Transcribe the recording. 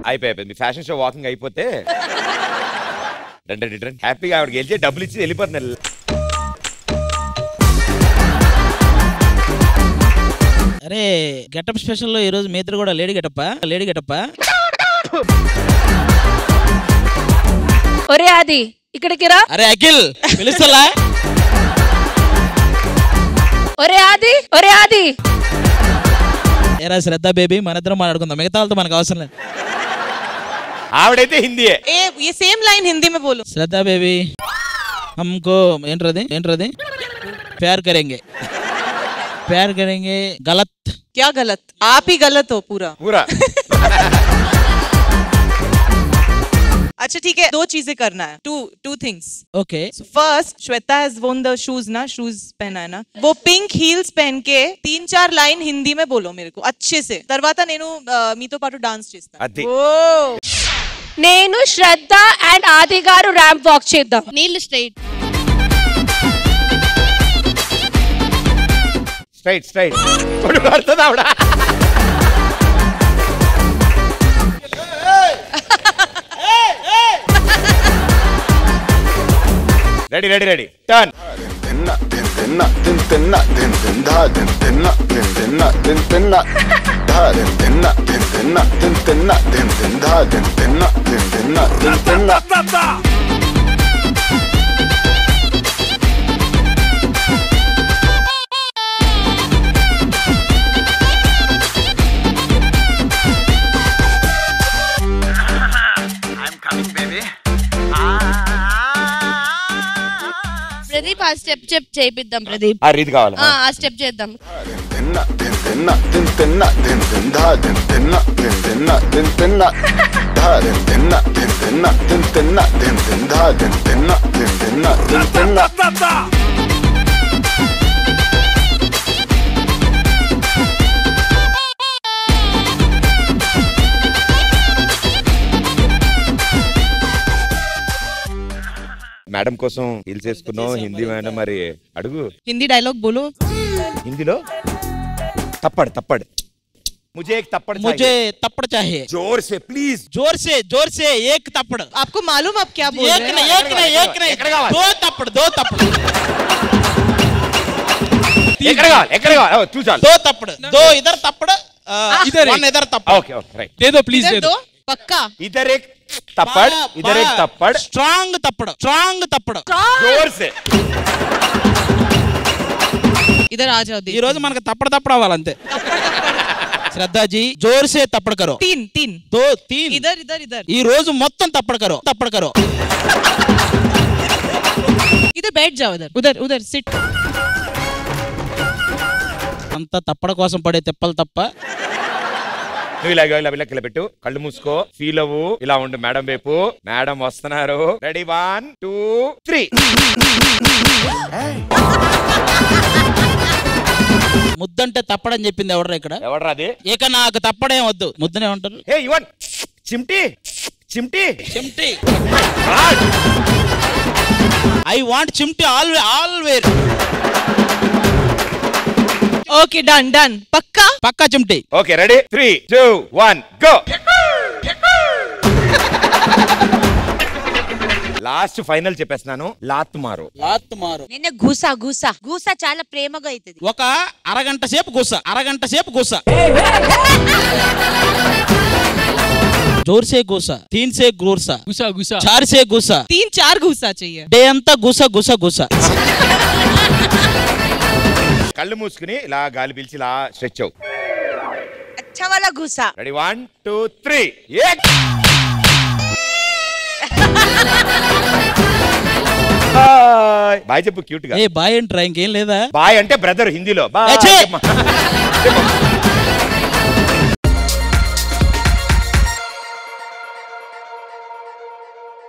అయిపోయి అయిపోయింది fashion show walking అయిపోతే రండి రండి, రండి హ్యాపీగా ఆవిడ గెలిచి డబ్బులు ఇచ్చి వెళ్ళిపోతున్నారు అరే గెటప్ స్పెషల్ లో ఈ రోజు మీ ఇద్దరు కూడా లేడీ గెటప్ప లేడీ గెటప్ప ఒరే ఆది ఇక్కడికి రా అరే అఖిల్ పిలుస్తలా ఒరే ఆది ఒరే ఆది ఏరా శ్రద్ధ బేబీ మన ఇద్దరం మాట్లాడుకుందాం మిగతా వాళ్ళతో మనకు అవసరం లేదు ఆవిడైతే హిందీయే ए ये सेम लाइन हिंदी में बोलो శ్రద్ధ బేబీ हमको ఏంట్రది ఏంట్రది ప్యార్ కరేంగే ప్యార్ కరేంగే గలత్ क्या गलत आप ही गलत हो पूरा పూరా अच्छा ठीक है दो चीजें करना है two two things okay first Shweta has won the shoes ना शूज पहना है ना वो पिंक हील्स पहन के तीन चार लाइन हिंदी में बोलो मेरे को अच्छे से తర్వాత నేను ఆ, మీతో పాటు డాన్స్ చేస్తాను అది ఓ నేను శ్రద్ధ అండ్ ఆది గారు ర్యాంప్ వాక్ చేద్దాం నీళ్ళు స్ట్రైట్ స్ట్రైట్ స్ట్రైట్ కొడుకు పడుతుంది ఆవిడ రెడీ రెడీ రెడీ టర్న్ తిన్న తిన్ తిన్న తిన్ తిన్న తిన్ తిన్ ధా తిన్ తిన్న తిన్ తిన్న తిన్ తిన్న ధా తిన్ తిన్న తిన్ తిన్న తిన్ తిన్న తిన్ తిన్ ధా తిన్ తిన్న తిన్ తిన్న తిన్ తిన్న ప్రదీప్ ఆ స్టెప్ చెప్ చేపిద్దాం ప్రదీప్ ఆ రీతి కావాలి ఆ స్టెప్ చేద్దాం తిన్న తిన్ తిన్న తిన్ తిన్న తిన్ తిన్ ధా తిన్ తిన్న తిన్ తిన్న తిన్ తిన్న ధా తిన్ తిన్న తిన్ తిన్న తిన్ తిన్న తిన్ తిన్ ధా తిన్ తిన్న తిన్ తిన్న తిన్ తిన్న మేడం కోసం హిల్స్ వేసుకున్నాం హిందీ మేడం మరి అడుగు हिंदी डायलॉग बोलो హిందీలో తప్పడు తప్పడు ముజే ఏక్ తప్పడు मुझे तपड़ चाहिए జోర్ సే ప్లీజ్ जोर से जोर से एक तपड़ आपको मालूम आप क्या बोल एक रहे नहीं हैं एक नहीं एक नहीं ఎక్కడ కావాలి? दो तपड़ दो तपड़ ఎక్కడ కావాలి ఎక్కడ కావాలి ఓ, చూచాలి दो तपड़ दो इधर तपड़ इधर वन इधर तपड़ ఓకే ఓకే రైట్ दे दो प्लीज इधर दो पक्का ఇధర్ ఏక్ తప్పడ్ ఇధర్ ఏక్ తప్పడ్ स्ट्रांग तपड़ स्ट्रांग तपड़ జోర్ సే इधर आ जाओ ఈ देखो రోజు మనకు తప్పడ తప్పడ అవ్వాలంతే శ్రద్ధాజీ జోర్ సే తప్పడ కరో तीन तीन దో తీన్ इधर इधर इधर ఈ రోజు మొత్తం తప్పడ కరో తప్పడ కరో इधर बैठ जाओ इधर उधर उधर सिट అంత తప్పడ కోసం పడే తిప్పలు తప్ప నువ్వు ఇలా ఇలా ఇలా ఇలా పెట్టు కళ్ళు మూసుకో ఫీల్ అవ్వు ఇలా ఉండు మేడం వైపు మేడం వస్తున్నారు రెడీ వన్ టూ త్రీ ముద్దంటే తప్పడని చెప్పింది ఎవడరా ఇక్కడ ఎవడరా అది ఇక నాకు తప్పడేం వద్దు ముద్దనే ఉంటారు హే యువన్ చిమ్టి చిమ్టి చిమ్టి ఐ వాంట్ చిమ్టి ఆల్ ఆల్వేర్ ओके डन डन पक्का పక్కా చిమ్టి okay ready three two one go last final చెప్పేస్తున్నాను లాత్ మారు లాత్ మారు నిన్న గూస గూస గూస చాలా ప్రేమగా అవుతుంది ఒక అరగంట సేపు గుస్స అరగంట సేపు గుస్స జోర్ సే గుస్స తీన్ సే గుర్స గుసా గుసా చార్ సే గుస్స तीन चार घुसा चाहिए డే అంతా గుస గుస గుస కళ్ళు మూసుకుని ఇలా గాలి పీల్చి ఇలా స్ట్రెచ్ అవు అచ్చా వాళ్ళ గూస ready one two three bye చెప్పు క్యూట్ గా ఏ బాయ్ ఏంట్రా ఇంకేం లేదా బాయ్ అంటే బ్రదర్ హిందీలో ఏ, ఛీ! బాయ్